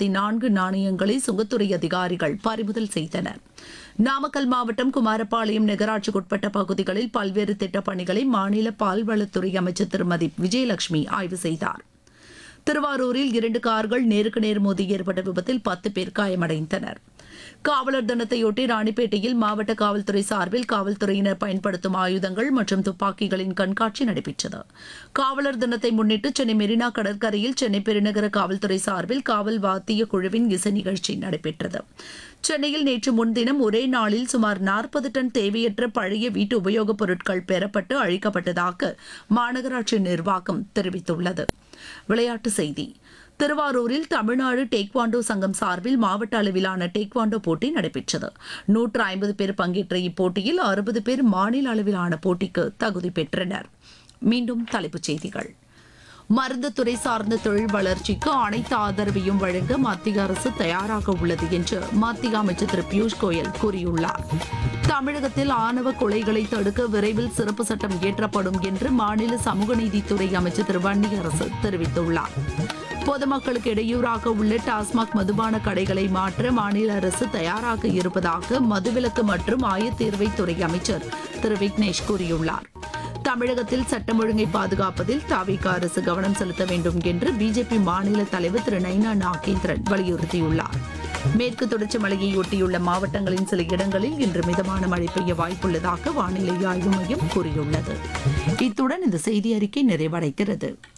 இருபத்தி நான்கு நாணயங்களை சுங்கத்துறை அதிகாரிகள் பறிமுதல் செய்தனர் நாமக்கல் மாவட்டம் குமாரபாளையம் நகராட்சிக்குட்பட்ட பகுதிகளில் பல்வேறு திட்டப் பணிகளை மாநில பால்வளத்துறை அமைச்சர் திருமதி விஜயலட்சுமி ஆய்வு செய்தார் திருவாரூரில் இரண்டு கார்கள் நேருக்கு நேர் மோதி ஏற்பட்ட விபத்தில் பத்து பேர் காயமடைந்தனர் காவலர் தினத்தையொட்டி ராணிப்பேட்டையில் மாவட்ட காவல்துறை சார்பில் காவல்துறையினர் பயன்படுத்தும் ஆயுதங்கள் மற்றும் துப்பாக்கிகளின் கண்காட்சி நடைபெற்றது காவலர் தினத்தை முன்னிட்டு சென்னை மெரினா கடற்கரையில் சென்னை பெருநகர காவல்துறை சார்பில் காவல் வாத்திய குழுவின் இசை நிகழ்ச்சி நடைபெற்றது சென்னையில் நேற்று முன்தினம் ஒரே நாளில் சுமார் நாற்பது டன் தேவையற்ற பழைய வீட்டு உபயோகப் பொருட்கள் பெறப்பட்டு அழிக்கப்பட்டதாக மாநகராட்சி நிர்வாகம் தெரிவித்துள்ளது விளையாட்டுச் செய்தி திருவாரூரில் தமிழ்நாடு டேக்வாண்டோ சங்கம் சார்பில் மாவட்ட அளவிலான டேக்வாண்டோ போட்டி நடைபெற்றது நூற்று ஐம்பது பேர் பங்கேற்ற இப்போட்டியில் அறுபது பேர் மாநில அளவிலான போட்டிக்கு தகுதி பெற்றனர் மீண்டும் தலைப்புச் செய்திகள் மருந்து துறை சார்ந்த தொழில் வளர்ச்சிக்கு அனைத்து ஆதரவையும் வழங்க மத்திய அரசு தயாராக உள்ளது என்று மத்திய அமைச்சர் திரு பியூஷ் கோயல் கூறியுள்ளார் தமிழகத்தில் ஆணவ கொலைகளை தடுக்க விரைவில் சிறப்பு சட்டம் இயற்றப்படும் என்று மாநில சமூக நீதித்துறை அமைச்சர் திரு வன்னியரசு தெரிவித்துள்ளார் பொதுமக்களுக்கு இடையூறாக உள்ள டாஸ்மாக் மதுபான கடைகளை மாற்ற மாநில அரசு தயாராக இருப்பதாக மதுவிலக்கு மற்றும் ஆயத்தீர்வைத்துறை அமைச்சர் திரு விக்னேஷ் கூறியுள்ளார் தமிழகத்தில் சட்டம் ஒழுங்கை பாதுகாப்பதில் தாவிக அரசு கவனம் செலுத்த வேண்டும் என்று பிஜேபி மாநில தலைவர் திரு நைனா நாகேந்திரன் வலியுறுத்தியுள்ளார் மேற்கு தொடர்ச்சி மலையை ஒட்டியுள்ள மாவட்டங்களின் சில இடங்களில் இன்று மிதமான மழை பெய்ய வாய்ப்புள்ளதாக வானிலை ஆய்வு மையம் கூறியுள்ளது இத்துடன் இந்த செய்தி அறிக்கை நிறைவடைகிறது